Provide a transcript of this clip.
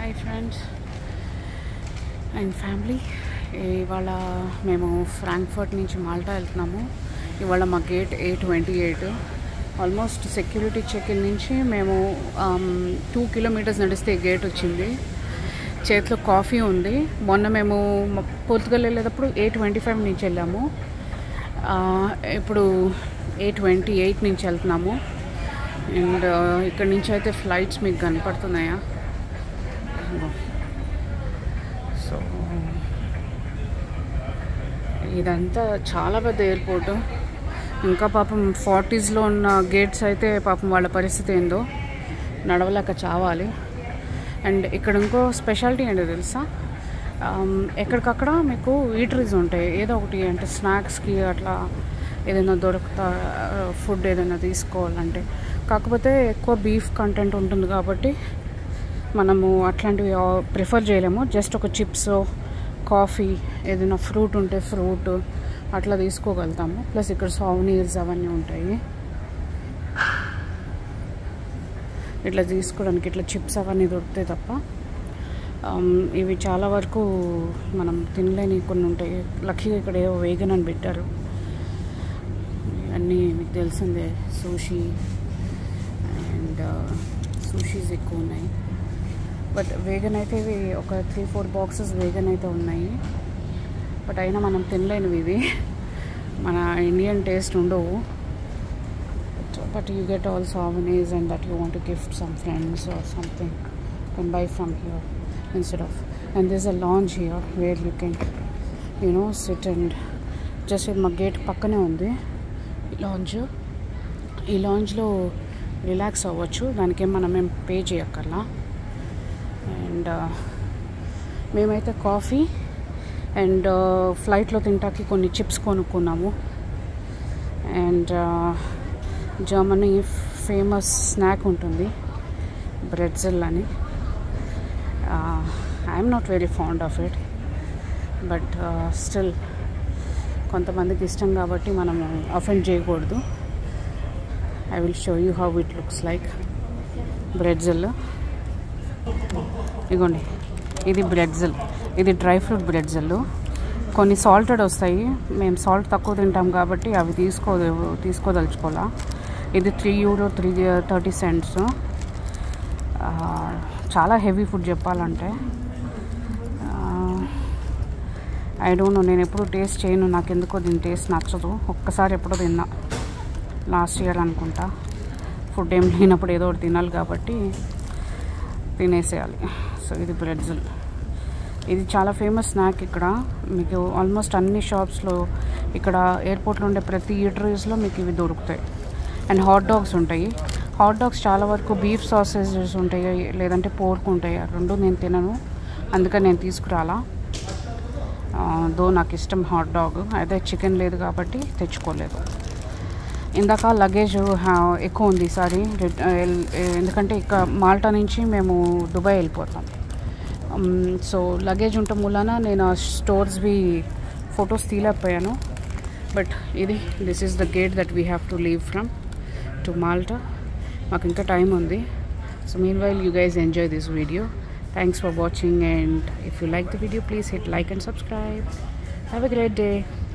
hi friends and family ఇవాళ మేము Frankfurt నుంచి మాల్టా వెళ్తున్నాము ఇవాళ మా gate A twenty eight almost security check in నుంచి మేము టూ కిలోమీటర్స్ నడిస్తే గేట్ వచ్చింది చేతిలో కాఫీ ఉంది మొన్న మేము మ- పోర్తుగల్ వెళ్ళేటప్పుడు ఏ ట్వంటీ ఫైవ్ నుంచి వెళ్ళాము ఆ, ఇప్పుడు ఏ ట్వంటీ ఎయిట్ నుంచి వెళ్తున్నాము అండ్ ఇక్కడ నుంచి అయితే ఫ్లైట్స్ మీకు కనపడుతున్నాయా సో ఇదంతా చాలా పెద్ద ఎయిర్పోర్ట్ ఇంకా పాపం ఫార్టీస్లో ఉన్న గేట్స్ అయితే పాపం వాళ్ళ పరిస్థితి ఏందో నడవలేక చావాలి అండ్ ఇక్కడ ఇంకో స్పెషాలిటీ ఏంటో తెలుసా ఆమ్, ఎక్కడికక్కడ మీకు ఈటరీస్ ఉంటాయి ఏదో ఒకటి అంటే స్నాక్స్కి అట్లా ఏదైనా దొరుకుతా ఫుడ్ ఏదైనా తీసుకోవాలంటే కాకపోతే ఎక్కువ బీఫ్ కంటెంట్ ఉంటుంది కాబట్టి మనము అట్లాంటివి ప్రిఫర్ చేయలేము జస్ట్ ఒక చిప్స్ కాఫీ ఏదైనా ఫ్రూట్ ఉంటే ఫ్రూట్ అట్లా తీసుకోగలుగుతాము ప్లస్ ఇక్కడ సౌనీర్స్ అవన్నీ ఉంటాయి ఇట్లా తీసుకోవడానికి ఇట్లా చిప్స్ అవన్నీ దొరుకుతాయి తప్ప ఆమ్, ఇవి చాలా వరకు మనం తినలేని కొన్ని ఉంటాయి లక్కీగా ఇక్కడ ఏవో వేగన్ అని పెట్టారు అన్నీ మీకు తెలిసిందే సూషీ అండ్ సూషీస్ ఎక్కువ ఉన్నాయి బట్ వేగన్ అయితే ఇవి ఒక త్రీ ఫోర్ బాక్సెస్ వేగన్ అయితే ఉన్నాయి బట్ అయినా మనం తినలేనివి ఇవి మన ఇండియన్ టేస్ట్ ఉండవు but you get all souvenirs and that you want gift some friends or something can buy from here instead of and this uh lounge here where you can you know sit and just ఇది మా gate పక్కనే ఉంది ఈ launch ఈ లాంచ్లో relax అవ్వచ్చు దానికేం మనం ఏం పే చేయక్కర్లా అండ్ మేమైతే కాఫీ అండ్ ఫ్లైట్లో తింటాకి కొన్ని చిప్స్ కొనుక్కున్నాము అండ్ జర్మనీ ఫేమస్ స్నాక్ ఉంటుంది బ్రెడ్జిల్ అని I'm not very fond of it but still కొంతమందికి ఇష్టం కాబట్టి మనము అఫెండ్ చేయకూడదు I will show you how it looks like pretzel ఇగోండి ఇది బ్రెడ్జిల్ ఇది డ్రై ఫ్రూట్ బ్రెడ్జిల్ కొన్ని సాల్టెడ్ వస్తాయి మేము సాల్ట్ తక్కువ తింటాం కాబట్టి అవి తీసుకో తీసుకోదలుచుకోవాలా ఇది three euro three thirty cents చాలా హెవీ ఫుడ్ చెప్పాలంటే ఐ డోంట్ నో నేను ఎప్పుడు టేస్ట్ చేయను నాకు ఎందుకో దీని టేస్ట్ నచ్చదు ఒక్కసారి ఎప్పుడో తిన్నా లాస్ట్ ఇయర్ అనుకుంటా ఫుడ్ ఏం లేనప్పుడు ఏదో ఒకటి తినాలి కాబట్టి తినేసేయాలి సో ఇది బ్రెడ్జిల్ ఇది చాలా ఫేమస్ స్నాక్ ఇక్కడ మీకు ఆల్మోస్ట్ అన్ని షాప్స్లో ఇక్కడ ఎయిర్పోర్ట్లో ఉండే ప్రతి ఈటరీస్లో మీకు ఇవి దొరుకుతాయి అండ్ హాట్ డాగ్స్ ఉంటాయి హాట్ డాగ్స్ చాలా వరకు బీఫ్ సాసేజెస్ ఉంటాయి లేదంటే పోర్క్ ఉంటాయి ఆ రెండు నేను తినను అందుకని నేను తీసుకురాలా దో నాకు ఇష్టం హాట్ డాగ్ అయితే చికెన్ లేదు కాబట్టి తెచ్చుకోలేదు ఇందాక లగేజ్ హా- ఎక్కువ ఉంది ఈసారి రిట్- ఎల్- ఎందుకంటే ఇక మాల్టా నుంచి మేము దుబాయ్ వెళ్ళిపోతాం సో లగేజ్ ఉండటం మూలాన నేను ఆ స్టోర్స్వి ఫొటోస్ తీయలేకపోయాను బట్ ఇది this is the gate that we have to leave from to Malta మాకు ఇంకా టైం ఉంది so meanwhile you guys enjoy this video thanks for watching and if you like the video please hit like and subscribe have a great day